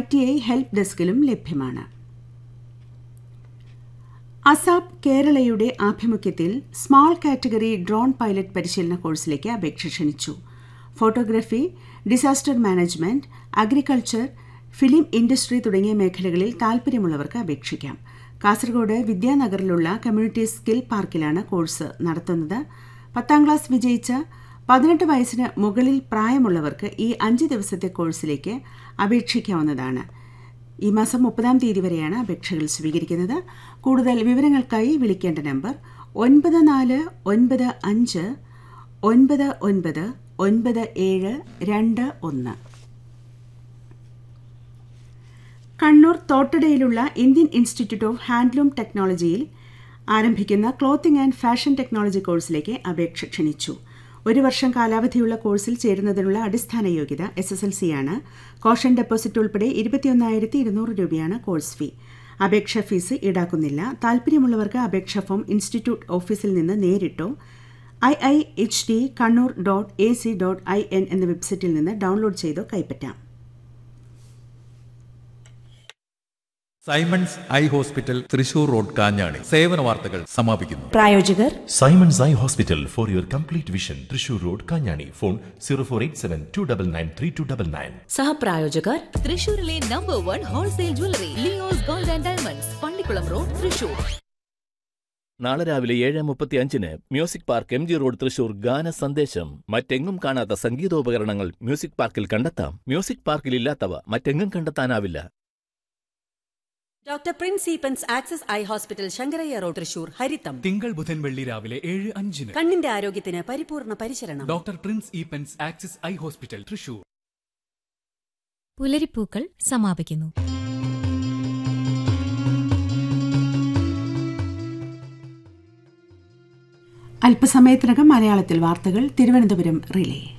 T I help ഡെസ്കിലും ലഭ്യമാണ് ASAP കേരളയുടെ ആഭിമുഖ്യത്തിൽ സ്മാൾ കാറ്റഗറി ഡ്രോൺ പൈലറ്റ് പരിശീലന കോഴ്സിലേക്ക് അപേക്ഷ ക്ഷണിച്ചു photography disaster management agriculture film industry തുടങ്ങിയ മേഖലകളിൽ താൽപ്പര്യമുള്ളവർക്ക് അപേക്ഷിക്കാം കാസർഗോഡ് വിദ്യാനഗറിലുള്ള കമ്മ്യൂണിറ്റി സ്കിൽ പാർക്കിലാണ് കോഴ്സ് നടത്തുന്നത് പത്താം ക്ലാസ് വിജയിച്ച പതിനെട്ട് വയസ്സിന് മുകളിൽ പ്രായമുള്ളവർക്ക് ഈ അഞ്ച് ദിവസത്തെ കോഴ്സിലേക്ക് അപേക്ഷിക്കാവുന്നതാണ് ഈ മാസം മുപ്പതാം തീയതി വരെയാണ് അപേക്ഷകൾ സ്വീകരിക്കുന്നത് കൂടുതൽ വിവരങ്ങൾക്കായി വിളിക്കേണ്ട നമ്പർ ഒൻപത് നാല് ഒൻപത് അഞ്ച് ഒൻപത് ഒൻപത് ഒൻപത് ഏഴ് രണ്ട് ഒന്ന് കണ്ണൂർ തോട്ടടയിലുള്ള ഇന്ത്യൻ ഇൻസ്റ്റിറ്റ്യൂട്ട് ഓഫ് ഹാൻഡ്ലൂം ടെക്നോളജിയിൽ ആരംഭിക്കുന്ന ക്ലോത്തിംഗ് ആൻഡ് ഫാഷൻ ടെക്നോളജി കോഴ്സിലേക്ക് അപേക്ഷ ക്ഷണിച്ചു ഒരു വർഷം കാലാവധിയുള്ള കോഴ്സിൽ ചേരുന്നതിനുള്ള അടിസ്ഥാന യോഗ്യത എസ് എസ് എൽ സിയാണ് കോഷൻ ഡെപ്പോസിറ്റ് ഉൾപ്പെടെ ഇരുപത്തിയൊന്നായിരത്തി ഇരുന്നൂറ് രൂപയാണ് കോഴ്സ് ഫീ അപേക്ഷാ ഫീസ് ഈടാക്കുന്നില്ല താൽപ്പര്യമുള്ളവർക്ക് അപേക്ഷാ ഫോം ഇൻസ്റ്റിറ്റ്യൂട്ട് ഓഫീസിൽ നിന്ന് നേരിട്ടോ I I H D Kannur dot A C dot I N എന്ന വെബ്സൈറ്റിൽ നിന്ന് ഡൗൺലോഡ് ചെയ്തോ കൈപ്പറ്റാം Simon's eye hospital Thrissur road Kanjani സേവന വാർത്തകൾ സമാപിക്കുന്നു പ്രായോജകർ Simon's Eye Hospital for your complete vision. Trishur Road, Kanyani. Phone 0487 299 3299. സഹപ്രായോജകർ തൃശൂരിലെ number one wholesale jewellery Leo's gold and diamonds Pallikulam road Thrissur നാളെ രാവിലെ ഏഴ് മുപ്പത്തി അഞ്ചിന് music park M G road Thrissur ഗാന സന്ദേശം മറ്റെങ്ങും കാണാത്ത സംഗീതോപകരണങ്ങൾ മ്യൂസിക് പാർക്കിൽ കണ്ടെത്താം മ്യൂസിക് പാർക്കിൽ ഇല്ലാത്തവ മറ്റെങ്ങും കണ്ടെത്താനാവില്ല doctor Prince Eapen's access eye hospital Sankarayya road Thrissur ഹരിത്തം തിങ്കൾ ബുധൻ വെള്ളി രാവിലെ ഏഴ് അഞ്ചിന് കണ്ണിന്റെ ആരോഗ്യത്തിന് പരിപൂർണ പരിചരണം doctor Prince Eapen's Axis eye hospital Thrissur പുലരിപ്പൂക്കൾ സമാപിക്കുന്നു അല്പസമയത്തിനകം മലയാളത്തിൽ വാർത്തകൾ തിരുവനന്തപുരം റിലേ